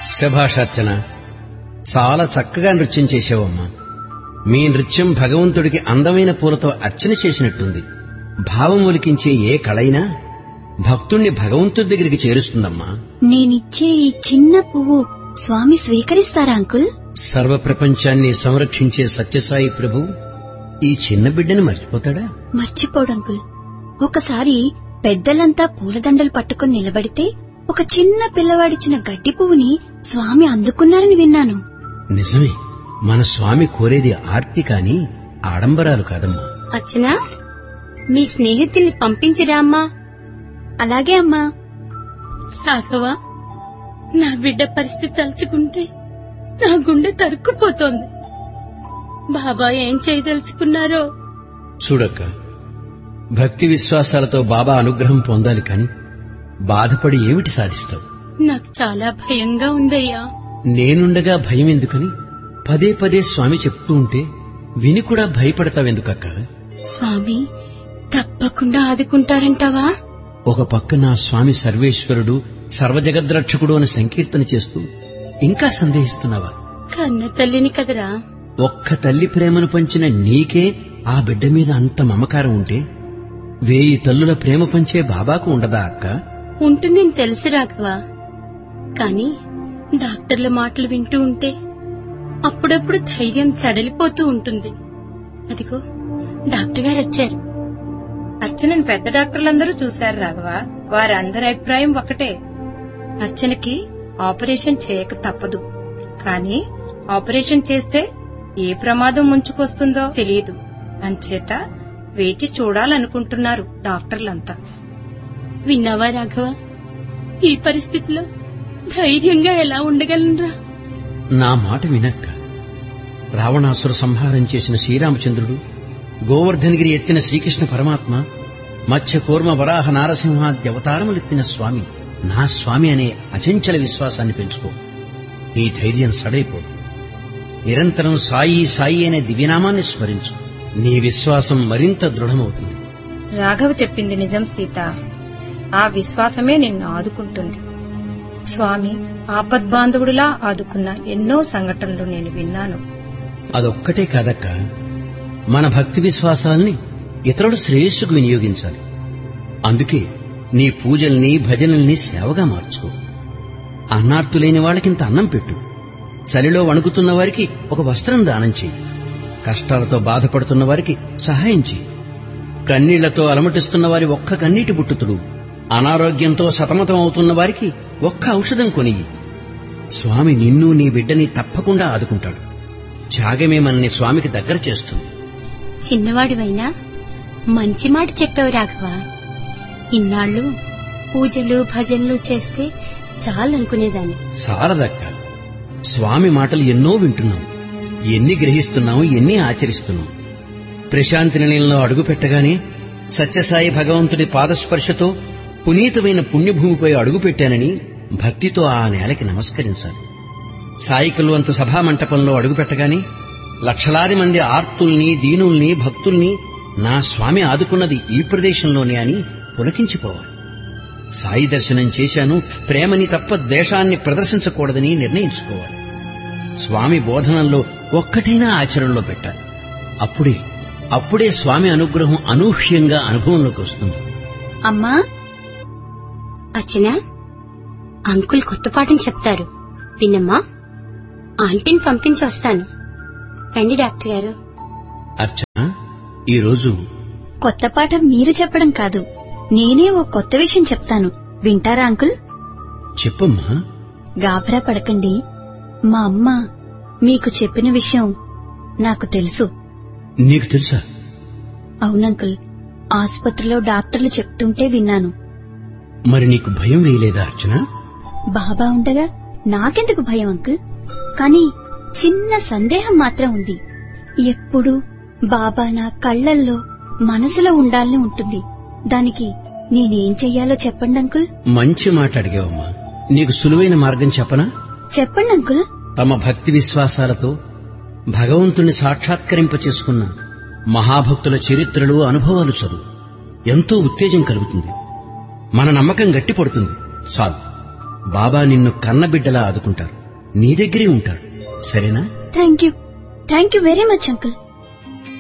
శభాషర్చన చాలా చక్కగా నృత్యం చేసావమ్మా మీ నృత్యం భగవంతుడికి అందమైన పూలతో అర్చన చేసినట్టుంది భావం ఒలికించే ఏ కళైనా భక్తుణ్ణి భగవంతుడి దగ్గరికి చేరుస్తుందమ్మా నేనిచ్చే ఈ చిన్న పువ్వు స్వామి స్వీకరిస్తారా అంకుల్ సర్వ ప్రపంచాన్ని సంరక్షించే సత్యసాయి ప్రభు ఈ చిన్న బిడ్డని మర్చిపోతాడా మర్చిపోడు అంకుల్ ఒకసారి పెద్దలంతా పూలదండలు పట్టుకుని నిలబడితే ఒక చిన్న పిల్లవాడిచ్చిన గడ్డి పువ్వుని స్వామి అందుకున్నారని విన్నాను నిజమే మన స్వామి కోరేది ఆర్తి కాని ఆడంబరాలు కాదమ్మా అచ్చనా మీ స్నేహితుల్ని పంపించిరా అమ్మా అలాగే అమ్మా రాఘవ నా బిడ్డ పరిస్థితి తలుచుకుంటే నా గుండె తరుక్కుపోతోంది బాబా ఏం చేయదలుచుకున్నారో చూడక్క భక్తి విశ్వాసాలతో బాబా అనుగ్రహం పొందాలి కాని బాధపడి ఏమిటి సాధిస్తావు నాకు చాలా భయంగా ఉందయ్యా నేనుండగా భయం ఎందుకని పదే పదే స్వామి చెప్తూ ఉంటే విని కూడా భయపడతావెందుకక్క స్వామి తప్పకుండా ఆదుకుంటారంటావా ఒక పక్క నా స్వామి సర్వేశ్వరుడు సర్వజగద్రక్షకుడు అని సంకీర్తన చేస్తూ ఇంకా సందేహిస్తున్నావా కన్న తల్లిని కదరా ఒక్క తల్లి ప్రేమను పంచిన నీకే ఆ బిడ్డ మీద అంత మమకారం ఉంటే వేయి తల్లుల ప్రేమ పంచే బాబాకు ఉండదా అక్క ఉంటుందని తెలుసు రాఘవ కాని డాక్టర్ల మాటలు వింటూ ఉంటే అప్పుడప్పుడు ధైర్యం చడలిపోతూ ఉంటుంది అదిగో డాక్టర్ గారు వచ్చారు అర్చనని పెద్ద డాక్టర్లందరూ చూశారు రాఘవ వారందరి అభిప్రాయం ఒకటే అర్చనకి ఆపరేషన్ చేయక తప్పదు కానీ ఆపరేషన్ చేస్తే ఏ ప్రమాదం ముంచుకొస్తుందో తెలియదు అంచేత వేచి చూడాలనుకుంటున్నారు డాక్టర్లంతా విన్నావా రాఘవ ఈ పరిస్థితిలో ధైర్యంగా ఎలా ఉండగలనురా నా మాట వినక్క రావణాసుర సంహారం చేసిన శ్రీరామచంద్రుడు గోవర్ధనగిరి ఎత్తిన శ్రీకృష్ణ పరమాత్మ మత్స్య కూర్మ వరాహ నారసింహాద్య అవతారములెత్తిన స్వామి నా స్వామి అనే అచంచల విశ్వాసాన్ని పెంచుకో ఈ ధైర్యం సడైపోదు నిరంతరం సాయి సాయి అనే దివ్యనామాన్ని స్మరించు నీ విశ్వాసం మరింత దృఢమవుతుంది రాఘవ చెప్పింది నిజం సీత ఆ విశ్వాసమే నిన్ను ఆదుకుంటుంది స్వామి ఆపద్బాంధవుడిలా ఆదుకున్న ఎన్నో సంఘటనలు నేను విన్నాను అదొక్కటే కాదక్క మన భక్తి విశ్వాసాల్ని ఇతరుల శ్రేయస్సుకు వినియోగించాలి అందుకే నీ పూజల్ని భజనల్ని సేవగా మార్చుకో అన్నార్తులేని వాళ్ళకింత అన్నం పెట్టు చలిలో వణుకుతున్న వారికి ఒక వస్త్రం దానం చేయి కష్టాలతో బాధపడుతున్న వారికి సహాయం చేయి కన్నీళ్లతో అలమటిస్తున్న వారి ఒక్క కన్నీటి బుట్టుతుడు అనారోగ్యంతో సతమతం అవుతున్న వారికి ఒక్క ఔషధం కొనియి స్వామి నిన్ను నీ బిడ్డని తప్పకుండా ఆదుకుంటాడు త్యాగమే మనని స్వామికి దగ్గర చేస్తుంది చిన్నవాడివైనా మంచి మాట చెప్పావు రాఘవ ఇన్నాళ్ళు పూజలు భజనలు చేస్తే చాలనుకునేదాన్ని సారదక్క స్వామి మాటలు ఎన్నో వింటున్నాం ఎన్ని గ్రహిస్తున్నాం ఎన్ని ఆచరిస్తున్నాం ప్రశాంతి నిలయంలో అడుగు పెట్టగానే సత్యసాయి భగవంతుడి పాదస్పర్శతో పునీతమైన పుణ్యభూమిపై అడుగు పెట్టానని భక్తితో ఆ నేలకి నమస్కరించాలి సాయికల్వంత సభా మంటపంలో అడుగు పెట్టగానే లక్షలాది మంది ఆర్తుల్ని దీనుల్ని భక్తుల్ని నా స్వామి ఆదుకున్నది ఈ ప్రదేశంలోనే అని పులకించిపోవాలి సాయి దర్శనం చేశాను ప్రేమని తప్ప ద్వేషాన్ని ప్రదర్శించకూడదని నిర్ణయించుకోవాలి స్వామి బోధనల్లో ఒక్కటైనా ఆచరణలో పెట్టాలి అప్పుడే అప్పుడే స్వామి అనుగ్రహం అనూహ్యంగా అనుభవంలోకి వస్తుంది అమ్మా అచ్చనా అంకుల్ కొత్త పాఠం చెప్తారు విన్నమ్మా ఆంటీని పంపించి వస్తాను రండి డాక్టర్ గారు అర్చన ఈరోజు కొత్త పాఠం మీరు చెప్పడం కాదు నేనే ఓ కొత్త విషయం చెప్తాను వింటారా అంకుల్ చెప్పమ్మా గాభరా పడకండి మా అమ్మ మీకు చెప్పిన విషయం నాకు తెలుసు నీకు తెలుసా అవునంకుల్ ఆసుపత్రిలో డాక్టర్లు చెప్తుంటే విన్నాను మరి నీకు భయం వేయలేదా అర్చన బాబా ఉండగా నాకెందుకు భయం అంకుల్ కానీ చిన్న సందేహం మాత్రం ఉంది ఎప్పుడు బాబా నా కళ్ళల్లో మనసులో ఉండాలని ఉంటుంది దానికి నేనేం చెయ్యాలో చెప్పండి అంకుల్ మంచి మాట అడిగావమ్మా నీకు సులువైన మార్గం చెప్పనా చెప్పండి అంకుల్ తమ భక్తి విశ్వాసాలతో భగవంతుని సాక్షాత్కరింప చేసుకున్న మహాభక్తుల చరిత్రలు అనుభవాలు చదువు ఎంతో ఉత్తేజం కలుగుతుంది మన నమ్మకం గట్టిపడుతుంది చాలు బాబా నిన్ను కన్నబిడ్డలా ఆదుకుంటారు నీ దగ్గరే ఉంటారు సరేనా thank you thank you very much uncle